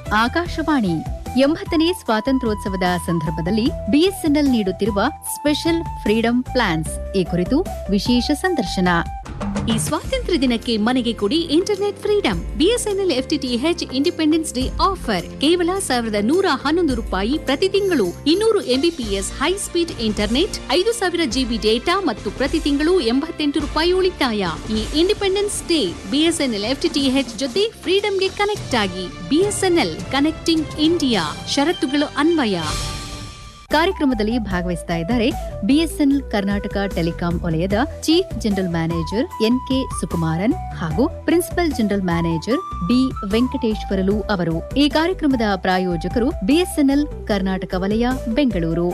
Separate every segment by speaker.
Speaker 1: ಆಕಾಶವಾಣಿ ಎಂಬತ್ತನೇ ಸ್ವಾತಂತ್ರ್ಯೋತ್ಸವದ ಸಂದರ್ಭದಲ್ಲಿ ಬಿಎಸ್ಎನ್ಎಲ್ ನೀಡುತ್ತಿರುವ ಸ್ಪೆಷಲ್ ಫ್ರೀಡಂ ಪ್ಲಾನ್ಸ್ ಈ ಕುರಿತು ವಿಶೇಷ ಸಂದರ್ಶನ
Speaker 2: ಈ ಸ್ವಾತಂತ್ರ್ಯ ದಿನಕ್ಕೆ ಮನೆಗೆ ಕೊಡಿ internet freedom BSNL FTTH independence day offer ಕೇವಲ ಸಾವಿರದ ನೂರ ಹನ್ನೊಂದು ರೂಪಾಯಿ ಪ್ರತಿ ತಿಂಗಳು ಇನ್ನೂರು ಎಂಬಿಪಿಎಸ್ ಹೈ ಸ್ಪೀಡ್ ಇಂಟರ್ನೆಟ್ ಐದು ಸಾವಿರ ಜಿಬಿ ಡೇಟಾ ಮತ್ತು ಪ್ರತಿ ತಿಂಗಳು ಎಂಬತ್ತೆಂಟು ರೂಪಾಯಿ ಉಳಿತಾಯ ಈ ಇಂಡಿಪೆಂಡೆನ್ಸ್ ಡೇ ಬಿಎಸ್ಎನ್ಎಲ್ ಎಫ್ಟಿಟಿಎಚ್ ಜೊತೆ ಫ್ರೀಡಂಗೆ ಕನೆಕ್ಟ್ ಆಗಿ ಬಿಎಸ್ಎನ್ಎಲ್ ಕನೆಕ್ಟಿಂಗ್ ಇಂಡಿಯಾ ಷರತ್ತುಗಳು ಅನ್ವಯ
Speaker 1: ಕಾರ್ಯಕ್ರಮದಲ್ಲಿ ಭಾಗವಹಿಸ್ತಾ ಇದ್ದಾರೆ ಬಿಎಸ್ಎನ್ಎಲ್ ಕರ್ನಾಟಕ ಟೆಲಿಕಾಂ ವಲಯದ chief general manager NK Sukumaran ಹಾಗೂ principal general manager B Venkateswarlu ಅವರು ಈ ಕಾರ್ಯಕ್ರಮದ ಪ್ರಾಯೋಜಕರು ಬಿಎಸ್ಎನ್ಎಲ್ ಕರ್ನಾಟಕ ವಲಯ ಬೆಂಗಳೂರು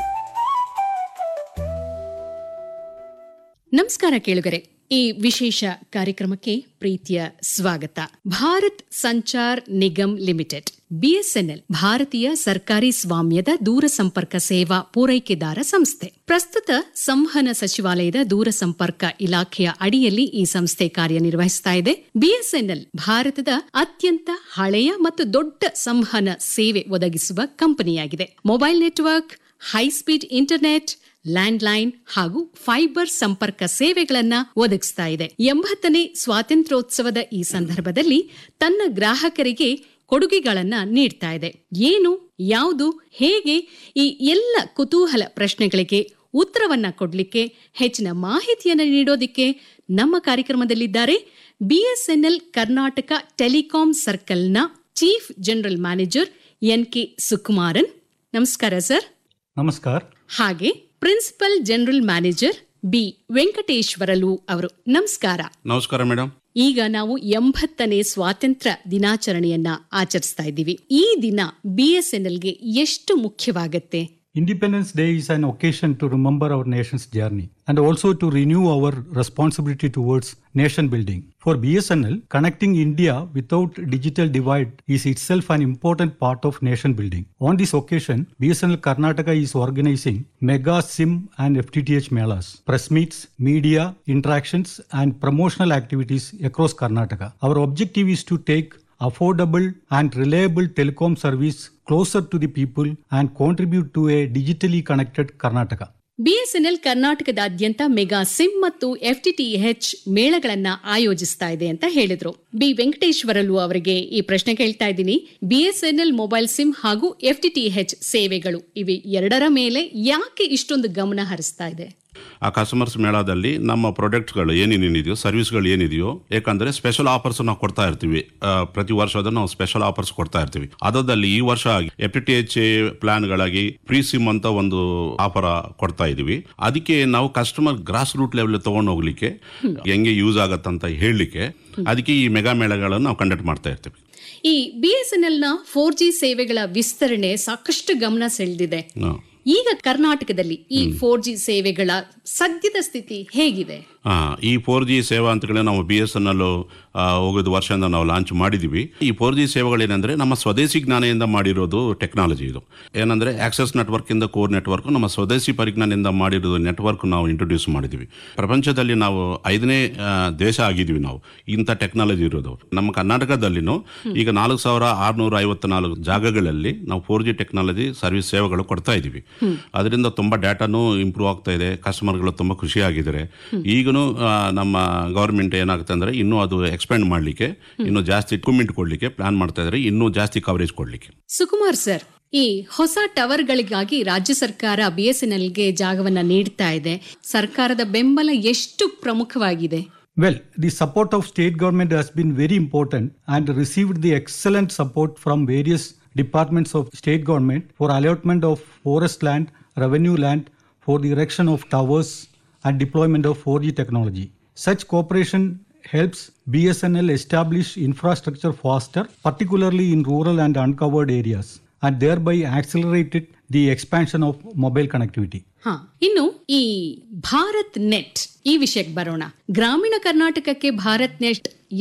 Speaker 2: ನಮಸ್ಕಾರ ಕೇಳುಗರೆ ಈ ವಿಶೇಷ ಕಾರ್ಯಕ್ರಮಕ್ಕೆ ಪ್ರೀತಿಯ ಸ್ವಾಗತ ಭಾರತ್ ಸಂಚಾರ್ ನಿಗಮ್ ಲಿಮಿಟೆಡ್ ಬಿಎಸ್ಎನ್ಎಲ್ ಭಾರತೀಯ ಸರ್ಕಾರಿ ಸ್ವಾಮ್ಯದ ದೂರ ಸಂಪರ್ಕ ಸೇವಾ ಪೂರೈಕೆದಾರ ಸಂಸ್ಥೆ ಪ್ರಸ್ತುತ ಸಂವಹನ ಸಚಿವಾಲಯದ ದೂರ ಸಂಪರ್ಕ ಇಲಾಖೆಯ ಅಡಿಯಲ್ಲಿ ಈ ಸಂಸ್ಥೆ ಕಾರ್ಯನಿರ್ವಹಿಸ್ತಾ ಇದೆ ಬಿಎಸ್ಎನ್ಎಲ್ ಭಾರತದ ಅತ್ಯಂತ ಹಳೆಯ ಮತ್ತು ದೊಡ್ಡ ಸಂವಹನ ಸೇವೆ ಒದಗಿಸುವ ಕಂಪನಿಯಾಗಿದೆ mobile network high speed internet landline ಹಾಗೂ ಫೈಬರ್ ಸಂಪರ್ಕ ಸೇವೆಗಳನ್ನ ಒದಗಿಸ್ತಾ ಇದೆ ಎಂಬತ್ತನೇ ಸ್ವಾತಂತ್ರ್ಯೋತ್ಸವದ ಈ ಸಂದರ್ಭದಲ್ಲಿ ತನ್ನ ಗ್ರಾಹಕರಿಗೆ ಕೊಡುಗೆಗಳನ್ನ ನೀಡ್ತಾ ಇದೆ ಏನು ಯಾವುದು ಹೇಗೆ ಈ ಎಲ್ಲ ಕುತೂಹಲ ಪ್ರಶ್ನೆಗಳಿಗೆ ಉತ್ತರವನ್ನ ಕೊಡ್ಲಿಕ್ಕೆ ಹೆಚ್ಚಿನ ಮಾಹಿತಿಯನ್ನು ನೀಡೋದಿಕ್ಕೆ ನಮ್ಮ ಕಾರ್ಯಕ್ರಮದಲ್ಲಿದ್ದಾರೆ ಬಿಎಸ್ಎನ್ಎಲ್ ಕರ್ನಾಟಕ ಟೆಲಿಕಾಂ ಸರ್ಕಲ್ನ chief general manager N K Sukumaran ನಮಸ್ಕಾರ ಸರ್
Speaker 3: ನಮಸ್ಕಾರ
Speaker 2: ಹಾಗೆ principal general manager B Venkateswarlu ಅವರು ನಮಸ್ಕಾರ
Speaker 4: ನಮಸ್ಕಾರ ಮೇಡಮ್
Speaker 2: ಈಗ ನಾವು ಎಂಬತ್ತನೇ ಸ್ವಾತಂತ್ರ್ಯ ದಿನಾಚರಣೆಯನ್ನ ಆಚರಿಸ್ತಾ ಇದ್ದೀವಿ ಈ ದಿನ ಬಿಎಸ್ಎನ್ಎಲ್ಗೆ ಎಷ್ಟು ಮುಖ್ಯವಾಗತ್ತೆ
Speaker 3: Independence Day is an occasion to remember our nation's journey and also to renew our responsibility towards nation building. For BSNL, connecting India without digital divide is itself an important part of nation building. On this occasion, BSNL Karnataka is organizing mega SIM and FTTH melas, press meets, media interactions, and promotional activities across Karnataka. Our objective is to take affordable and reliable telecom service closer to the people and contribute to a digitally connected Karnataka.
Speaker 2: BSNL ಕರ್ನಾಟಕದಾದ್ಯಂತ mega sim ಮತ್ತು FTTH ಮೇಳಗಳನ್ನ ಆಯೋಜಿಸ್ತಾ ಇದೆ ಅಂತ ಹೇಳಿದ್ರು B Venkateswarlu ಅವರಿಗೆ ಈ ಪ್ರಶ್ನೆ ಕೇಳ್ತಾ ಇದ್ದೀನಿ ಬಿಎಸ್ಎನ್ಎಲ್ ಮೊಬೈಲ್ ಸಿಮ್ ಹಾಗೂ ಎಫ್ಟಿಟಿಎಚ್ ಸೇವೆಗಳು ಇವೆ ಎರಡರ ಮೇಲೆ ಯಾಕೆ ಇಷ್ಟೊಂದು ಗಮನ ಹರಿಸ್ತಾ ಇದೆ
Speaker 4: ಆ ಕಸ್ಟಮರ್ಸ್ ಮೇಳದಲ್ಲಿ ನಮ್ಮ ಪ್ರಾಡಕ್ಟ್ಸ್ಗಳು ಏನೇನೇನಿದೆಯೋ ಸರ್ವಿಸ್ಗಳು ಏನಿದೆಯೋ ಯಾಕಂದ್ರೆ ಸ್ಪೆಷಲ್ ಆಫರ್ಸ್ ನಾವು ಕೊಡ್ತಾ ಇರ್ತೀವಿ ಆ, ಪ್ರತಿ ವರ್ಷದ ನಾವು ಸ್ಪೆಷಲ್ ಆಫರ್ಸ್ ಕೊಡ್ತಾ ಇರ್ತೀವಿ ಅದರಲ್ಲಿ ಈ ವರ್ಷ ಎಫ್ ಟಿ ಎಚ್ ಪ್ಲಾನ್ಗಳಾಗಿ ಪ್ರೀ ಸಿಮ್ ಅಂತ ಒಂದು ಆಫರ್ ಕೊಡ್ತಾ ಇದೀವಿ ಅದಕ್ಕೆ ನಾವು ಕಸ್ಟಮರ್ ಗ್ರಾಸ್ ರೂಟ್ ಲೆವೆಲ್ ತಗೊಂಡು ಹೋಗ್ಲಿಕ್ಕೆ ಹೆಂಗೆ ಯೂಸ್ ಆಗತ್ತಂತ ಹೇಳಲಿಕ್ಕೆ ಅದಕ್ಕೆ ಈ ಮೆಗಾ ಮೇಳಗಳನ್ನು ನಾವು ಕಂಡಕ್ಟ್ ಮಾಡ್ತಾ ಇರ್ತೀವಿ
Speaker 2: ಈ ಬಿಎಸ್ಎನ್ಎಲ್ ನ ಫೋರ್ ಜಿ ಸೇವೆಗಳ ವಿಸ್ತರಣೆ ಸಾಕಷ್ಟು ಗಮನ ಸೆಳೆದಿದೆ
Speaker 4: ಹಾ.
Speaker 2: ಈಗ ಕರ್ನಾಟಕದಲ್ಲಿ ಈ ಫೋರ್ ಜಿ ಸೇವೆಗಳ ಸದ್ಯದ ಸ್ಥಿತಿ ಹೇಗಿದೆ
Speaker 4: ಹಾ ಈ ಫೋರ್ ಜಿ ಸೇವಾ ಅಂತೇಳಿ ನಾವು ಬಿ ಎಸ್ ಎನ್ ಎಲ್ ಹೋಗೋದು ವರ್ಷದಿಂದ ನಾವು ಲಾಂಚ್ ಮಾಡಿದೀವಿ ಈ ಫೋರ್ ಜಿ ಸೇವೆಗಳೇನೆಂದ್ರೆ ನಮ್ಮ ಸ್ವದೇಶಿ ಜ್ಞಾನದಿಂದ ಮಾಡಿರೋದು ಟೆಕ್ನಾಲಜಿ ಇದು ಏನಂದ್ರೆ ಆಕ್ಸೆಸ್ ನೆಟ್ವರ್ಕ್ ಇಂದ ಕೋರ್ ನೆಟ್ವರ್ಕ್ ನಮ್ಮ ಸ್ವದೇಶಿ ಪರಿಜ್ಞಾನದಿಂದ ಮಾಡಿರೋದು ನೆಟ್ವರ್ಕ್ ನಾವು ಇಂಟ್ರೊಡ್ಯೂಸ್ ಮಾಡಿದೀವಿ ಪ್ರಪಂಚದಲ್ಲಿ ನಾವು ಐದನೇ ಆ, ದೇಶ ಆಗಿದೀವಿ ನಾವು ಇಂಥ ಟೆಕ್ನಾಲಜಿ ಇರೋದು ನಮ್ಮ ಕರ್ನಾಟಕದಲ್ಲಿನೂ ಈಗ ನಾಲ್ಕು ಸಾವಿರ ಆರ್ನೂರ ಐವತ್ನಾಲ್ಕು ಜಾಗಗಳಲ್ಲಿ ನಾವು ಫೋರ್ ಜಿ ಟೆಕ್ನಾಲಜಿ ಸರ್ವಿಸ್ ಸೇವೆಗಳು ಕೊಡ್ತಾ ಇದೀವಿ ಅದರಿಂದ ತುಂಬಾ ಡಾಟಾನು ಇಂಪ್ರೂವ್ ಆಗ್ತಾ ಇದೆ ಕಸ್ಟಮರ್ಗಳು ತುಂಬಾ ಖುಷಿಯಾಗಿದ್ದಾರೆ ಈಗಲೂ ನಮ್ಮ ಗವರ್ಮೆಂಟ್ ಏನಾಗುತ್ತೆ ಅಂದ್ರೆ ಇನ್ನೂ ಅದು ಎಕ್ಸ್ಪೆಂಡ್ ಮಾಡಲಿಕ್ಕೆ ಇನ್ನೂ ಜಾಸ್ತಿ ಇಕ್ವಿಪ್ಮೆಂಟ್ ಕೊಡ್ಲಿಕ್ಕೆ ಪ್ಲಾನ್ ಮಾಡ್ತಾ ಇದ್ದಾರೆ ಇನ್ನೂ ಜಾಸ್ತಿ ಕವರೇಜ್ ಕೊಡ್ಲಿಕ್ಕೆ
Speaker 2: ಸುಕುಮಾರ್ ಸರ್ ಈ ಹೊಸ ಟವರ್ಗಳಿಗಾಗಿ ರಾಜ್ಯ ಸರ್ಕಾರ ಬಿಎಸ್ಎನ್ಎಲ್ಗೆ ಜಾಗವನ್ನ ನೀಡ್ತಾ ಇದೆ ಸರ್ಕಾರದ ಬೆಂಬಲ ಎಷ್ಟು ಪ್ರಮುಖವಾಗಿದೆ
Speaker 3: Well, the support of state government has been very important and received the excellent support from various departments of state government for allotment of forest land, revenue land, for the erection of towers and deployment of 4G technology. Such cooperation helps BSNL establish infrastructure faster, particularly in rural and uncovered areas, and thereby accelerated the expansion of mobile connectivity.
Speaker 2: ಹಾ ಇನ್ನು ಈ Bharat net ಈ ವಿಷಯಕ್ಕೆ ಬರೋಣ ಗ್ರಾಮೀಣ ಕರ್ನಾಟಕಕ್ಕೆ Bharat net